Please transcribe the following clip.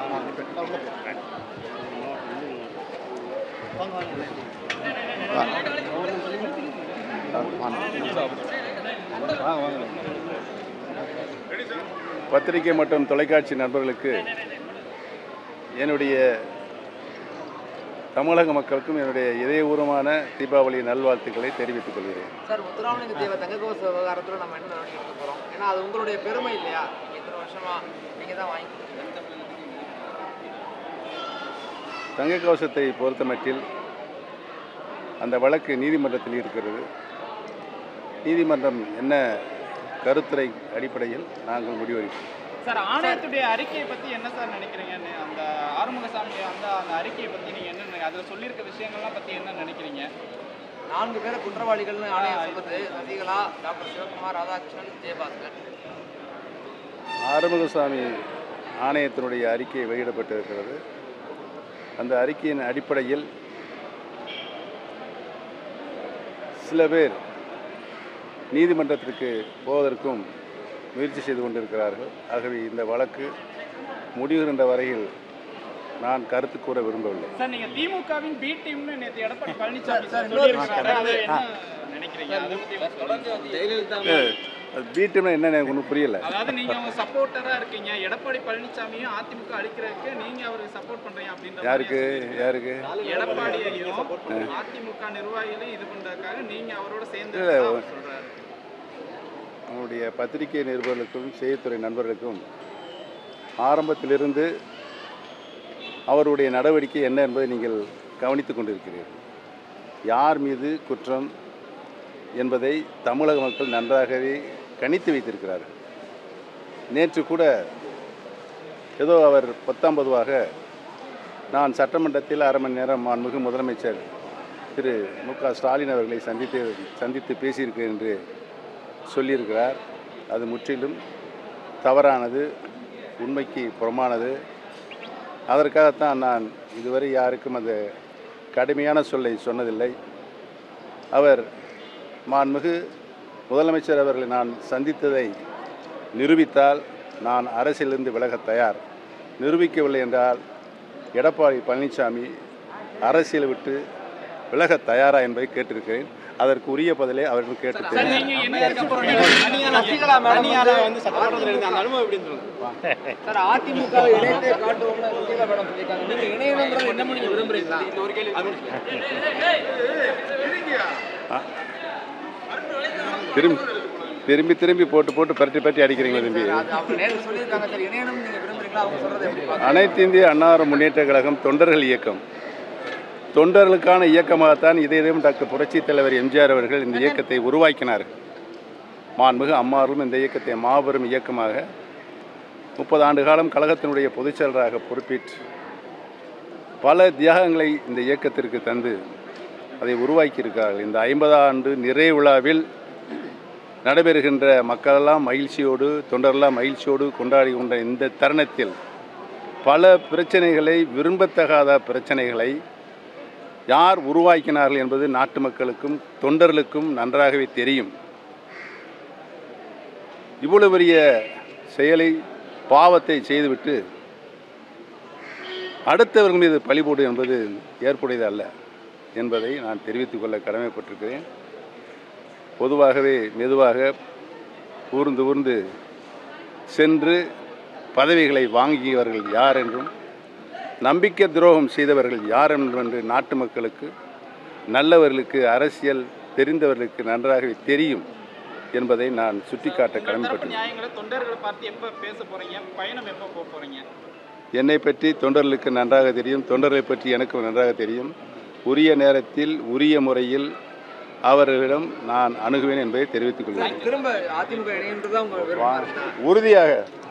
பத்திரிகை மற்றும் தொலைக்காட்சி நண்பர்களுக்கு என்னுடைய தமிழக மக்களுக்கும் என்னுடைய இதயபூர்வமான தீபாவளி நல்வாழ்த்துக்களை தெரிவித்துக் கொள்கிறேன் சார் முத்துராமலிங்க தேவ தங்கக்கோச விவகாரத்தில் நம்ம என்ன நடவடிக்கை எடுக்க போகிறோம் ஏன்னா அது உங்களுடைய பெருமை இல்லையா இத்தனை வருஷமா நீங்கள் தான் வாங்கி தங்க கவசத்தை பொறுத்தமட்டில் அந்த வழக்கு நீதிமன்றத்தில் இருக்கிறது நீதிமன்றம் என்ன கருத்துரை அடிப்படையில் நாங்கள் முடிவெடுப்போம் சார் ஆணையத்துடைய அறிக்கையை பத்தி என்ன சார் நினைக்கிறீங்க அந்த ஆறுமுகசாமி அந்த அந்த அறிக்கையை பத்தி நீங்க என்ன நினை- அதுல சொல்லியிருக்க விஷயங்கள்லாம் பத்தி என்ன நினைக்கிறீங்க நான்கு பேரை குற்றவாளிகள்னு ஆணையம் சொல்லுது சசிகலா டாக்டர் சிவகுமார் ராதாகிருஷ்ணன் விஜயபாஸ்கர் ஆறுமுகசாமி ஆணையத்தினுடைய அறிக்கை வெளியிடப்பட்டிருக்கிறது அந்த அறிக்கையின் அடிப்படையில் சில பேர் நீதிமன்றத்திற்கு போவதற்கும் முயற்சி செய்து கொண்டிருக்கிறார்கள் ஆகவே இந்த வழக்கு முடிவுகின்ற வரையில் நான் கருத்து கூற விரும்பவில்லை சார் நீங்க திமுகவின் பி டீம்னு நேற்று எடப்பாடி பழனிசாமி சார், சார் இன்னொரு சொல்லியிருக்காரு அதை என்ன நினைக்கிறீங்க அதை பத்தி சொல்லுங்க. ஜெயலலிதா அது வீட்டுமே என்ன எனக்கு ஒன்றும் புரியல அதாவது நீங்க உங்க சப்போர்ட்டரா இருக்கீங்க எடப்பாடி பழனிசாமியும் அதிமுக அழிக்கிறதுக்கு நீங்க அவருக்கு சப்போர்ட் பண்றீங்க அப்படின்ற யாருக்கு மாதிரி யாருக்கு எடப்பாடியையும் அதிமுக நிர்வாகிகளையும் இது பண்றதுக்காக நீங்க அவரோட சேர்ந்து இல்ல, அவர் சொல்றாரு நம்முடைய பத்திரிகை நிருபர்களுக்கும் செய்தித்துறை நண்பர்களுக்கும் ஆரம்பத்திலிருந்து அவருடைய நடவடிக்கை என்ன என்பதை நீங்கள் கவனித்துக் கொண்டிருக்கிறீர்கள் யார் மீது குற்றம் என்பதை தமிழக மக்கள் நன்றாகவே கணித்து வைத்திருக்கிறார்கள் நேற்று கூட ஏதோ அவர் பத்தாம் பொதுவாக நான் சட்டமன்றத்தில் அரை மணி நேரம் மாண்புமிகு முதலமைச்சர் திரு மு க ஸ்டாலின் அவர்களை சந்தித்து சந்தித்து பேசியிருக்கிறேன் என்று சொல்லியிருக்கிறார் அது முற்றிலும் தவறானது உண்மைக்கு புறமானது அதற்காகத்தான் நான் இதுவரை யாருக்கும் அந்த கடுமையான சொல்லை சொன்னதில்லை அவர் மாண்புமிகு முதலமைச்சர் அவர்களை நான் சந்தித்ததை நிரூபித்தால் நான் அரசியலிருந்து விலக தயார் நிரூபிக்கவில்லை என்றால் எடப்பாடி பழனிசாமி அரசியலை விட்டு விலக தயாரா என்பதை கேட்டிருக்கிறேன் அதற்கு உரிய பதிலை அவர்கள் கேட்டு சார் தெரியும் நீங்க என்ன எதிர்க்க சசிகலா மேடம் வந்து சட்டமன்றத்தில் இருந்த அந்த அனுபவம் எப்படின்னு சொல்லுங்க சார் அதிமுக இணையத்தை காட்டுவோம்னு சசிகலா மேடம் சொல்லியிருக்காங்க நீங்க இணையணுன்றது என்ன நீங்க விரும்புறீங்களா இந்த ஒரு கேள்வி திரும்பி திரும்பி திரும்பி போட்டு போட்டு பரட்டி பரட்டி அடிக்கிறீங்க தம்பி அது அவங்க நேரில் சொல்லியிருக்காங்க சார் இணையணும்னு நீங்க விரும்புறீங்களா அவங்க சொல்றது எப்படி பாக்குறீங்க? அனைத்து இந்திய அன்னார முன்னேற்ற கழகம் தொண்டர்கள் இயக்கம் தொண்டர்களுக்கான இயக்கமாகத்தான் இதயம் டாக்டர் புரட்சித் தலைவர் எம்ஜிஆர் அவர்கள் இந்த இயக்கத்தை உருவாக்கினார்கள் மாண்புமிகு அம்மார்களும் இந்த இயக்கத்தை மாபெரும் இயக்கமாக முப்பது ஆண்டு காலம் கழகத்தினுடைய பொதுச் செயலராக பொறுப்பேற்று பல தியாகங்களை இந்த இயக்கத்திற்கு தந்து அதை உருவாக்கியிருக்கிறார்கள் இந்த ஐம்பது ஆண்டு நிறைவு விழாவில் நடைபெறுகின்ற மக்களெல்லாம் மகிழ்ச்சியோடு தொண்டரெல்லாம் மகிழ்ச்சியோடு கொண்டாடி கொண்ட இந்த தருணத்தில் பல பிரச்சனைகளை விரும்பத்தகாத பிரச்சனைகளை யார் உருவாக்கினார்கள் என்பது நாட்டு மக்களுக்கும் தொண்டர்களுக்கும் நன்றாகவே தெரியும் இவ்வளவு பெரிய செயலை பாவத்தை செய்துவிட்டு அடுத்தவர்கள் மீது பழி போடு என்பது ஏற்புடையது அல்ல என்பதை நான் தெரிவித்துக் கொள்ள கடமைப்பட்டிருக்கிறேன் பொதுவாகவே மெதுவாக ஊர்ந்து ஊர்ந்து சென்று பதவிகளை வாங்கியவர்கள் யார் என்றும் நம்பிக்கை துரோகம் செய்தவர்கள் யார் என்று நாட்டு மக்களுக்கு நல்லவர்களுக்கு அரசியல் தெரிந்தவர்களுக்கு நன்றாகவே தெரியும் என்பதை நான் சுட்டிக்காட்ட தரப்பு கடமைப்பட்டிருக்கிறேன் நியாயங்களை தொண்டர்களை பார்த்து எப்ப பேச போறீங்க பயணம் எப்ப போக போறீங்க என்னை பற்றி தொண்டர்களுக்கு நன்றாக தெரியும் தொண்டர்களை பற்றி எனக்கு நன்றாக தெரியும் உரிய நேரத்தில் உரிய முறையில் அவர்களிடம் நான் அணுகுவேன் என்பதை தெரிவித்துக் கொள்கிறேன் திரும்ப அதிமுக இணையன்றது தான் உங்க விருப்பமா இருக்கா? உறுதியாக